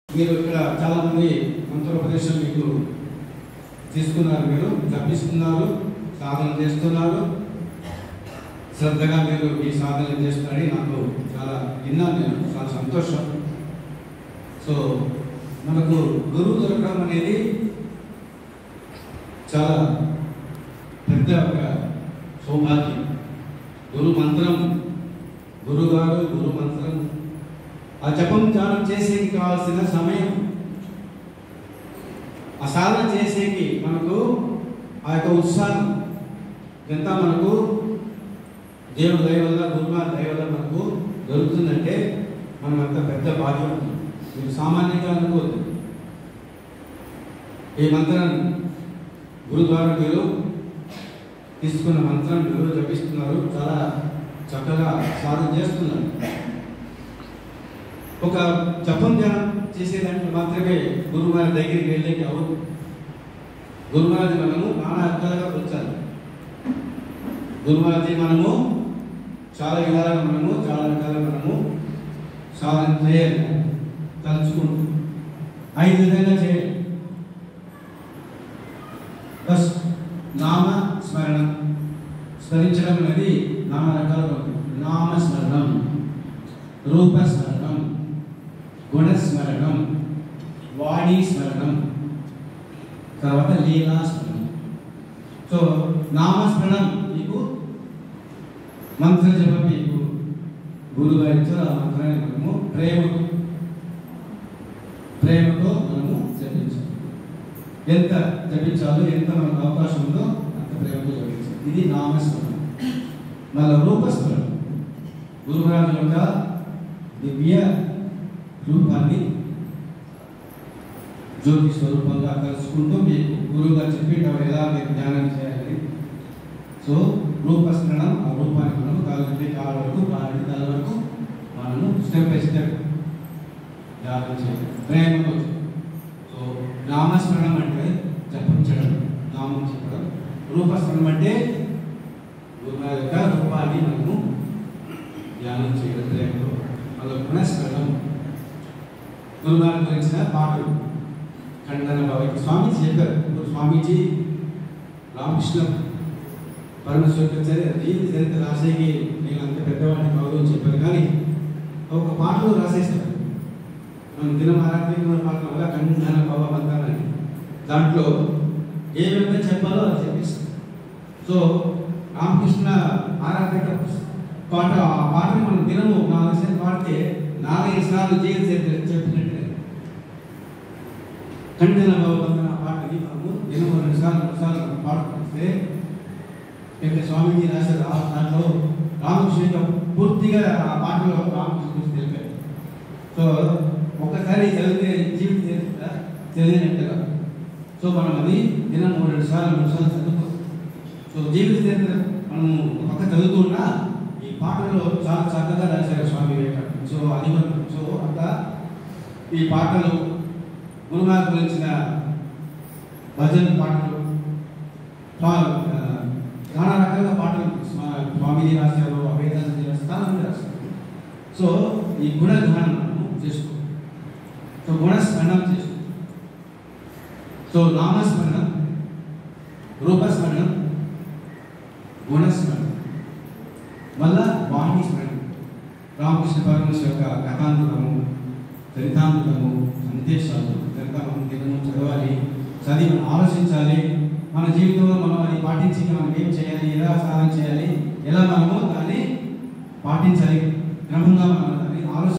మీరు ఇక్కడ చాలా మంది మంత్రోపదేశం మీకు తీసుకున్నారు మీరు జపిస్తున్నారు సాధన చేస్తున్నారు శ్రద్ధగా మీరు ఈ సాధన చేస్తున్నారని నాకు చాలా విన్నాను నేను చాలా సంతోషం సో మనకు గురువు దొరకడం అనేది చాలా పెద్ద ఒక సౌభాగ్యం గురు మంత్రం గురుగారు గురు మంత్రం ఆ జపం ధ్యానం చేసేకి కావాల్సిన సమయం ఆ సాధన చేసేకి మనకు ఆ యొక్క ఉత్సాహం ఇదంతా మనకు దేవుడు దయ వల్ల గురువారి దయ వల్ల మనకు దొరుకుతుందంటే మనం అంత పెద్ద భాగ్యం మీరు సామాన్యంగా అనుకోవద్దు ఈ మంత్రం గురు ద్వారా మీరు తీసుకున్న మంత్రం మీరు జపిస్తున్నారు చాలా చక్కగా సాధన చేస్తున్నారు ఒక జపం ధ్యానం చేసేదానికి మాత్రమే గురువారి దగ్గరికి వెళ్ళేకి అవ్వదు గురువారి మనము నానా రకాలుగా పిలిచాలి గురువారి మనము చాలా విధాలుగా మనము చాలా రకాలుగా మనము సాధన చేయాలి తలుచుకుంటూ ఐదు విధంగా చేయాలి ఫస్ట్ నామ స్మరణం స్మరించడం అనేది నానా రకాలుగా ఉంటుంది నామ స్మరణం రూప స్మరణం గుణస్మరణం వాణి స్మరణం తర్వాత లీలా స్మరణం సో నామస్మరణం మీకు మంత్ర జపం మీకు గురువు గారు ఇచ్చారు ఆ మంత్రాన్ని మనము ప్రేమతో ప్రేమతో మనము జపించాలి ఎంత జపించాలో ఎంత మనకు అవకాశం ఉందో అంత ప్రేమతో జపించాలి ఇది నామస్మరణం మళ్ళీ రూపస్మరణం గురుగారి యొక్క దివ్య రూపాన్ని జ్యోతి స్వరూపంగా కలుసుకుంటూ మీకు గురువు గారు చెప్పేటప్పుడు ఎలా మీరు ధ్యానం చేయాలి సో రూపస్మరణం ఆ రూపాన్ని మనం కాలు నుండి కాళ్ళ వరకు కాళ్ళ నుండి తల వరకు మనము స్టెప్ బై స్టెప్ ధ్యానం చేయాలి ప్రేమతో సో నామస్మరణం అంటే జపించడం నామం చెప్పడం రూపస్మరణం అంటే గురువు యొక్క రూపాన్ని మనము ధ్యానం చేయడం ప్రేమతో మళ్ళీ గుణస్మరణం గురుగారి గురించిన పాటలు ఖండన బాబాయ్ స్వామీజీ చెప్పారు ఇప్పుడు స్వామీజీ రామకృష్ణ పరమేశ్వర జీవిత చరిత్ర రాసేకి నేను అంత పెద్దవాడిని కాదు అని చెప్పారు కానీ ఒక పాటలు రాసేస్తారు మనం దినమారాత్మిక పాటల వల్ల ఖండన బాబా బంధాలని దాంట్లో ఏ విధంగా చెప్పాలో అది చెప్పిస్తారు సో రామకృష్ణ ఆరాధక పాట ఆ పాటని మనం దినము నాలుగు సార్లు పాడితే నాలుగైదు సార్లు జీవిత చరిత్ర చెప్పినట్టే ఖండన భగవంతున ఆ పాటని మనము దినము రెండు సార్లు మూడు సార్లు మనం పాడుకుంటే ఇక్కడ స్వామీజీ రాశారు ఆ దాంట్లో రామకృష్ణ యొక్క పూర్తిగా ఆ పాటలో రామకృష్ణ గురించి తెలిపారు సో ఒక్కసారి చదివితే జీవిత చరిత్ర చదివినట్టుగా సో మనం అది దినం మూడు రెండు సార్లు మూడు సార్లు చదువుకో సో జీవిత చరిత్ర మనం ఒక పక్క చదువుతున్నా ఈ పాటలో చాలా చక్కగా రాశారు స్వామి వివేకానంద సో అది మనం సో అట్లా ఈ పాటలు గురుగారు గురించిన భజన పాటలు స్వా- ఆ, నానా రకాల పాటలు స్వా- స్వామీజీ రాశారు అభేదానంద రాశారు చాలా మంది రాశారు సో ఈ గుణధ్యానం మనము చేసుకో సో గుణస్మరణం చేసుకో సో నామస్మరణం రూపస్మరణం గుణస్మరణం మళ్ళా వాణి స్మరణం రామకృష్ణ పరమేశ్వర యొక్క కథాంతరము చరితాంతరము సందేశాలు చరితాంతం దినము చదవాలి చదివి మనం ఆలోచించాలి మన జీవితంలో మనం అది పాటించి మనం ఏం చేయాలి ఎలా సాధన చేయాలి ఎలా మనము దాన్ని పాటించాలి క్రమంగా మనం దాన్ని ఆలోచించాలి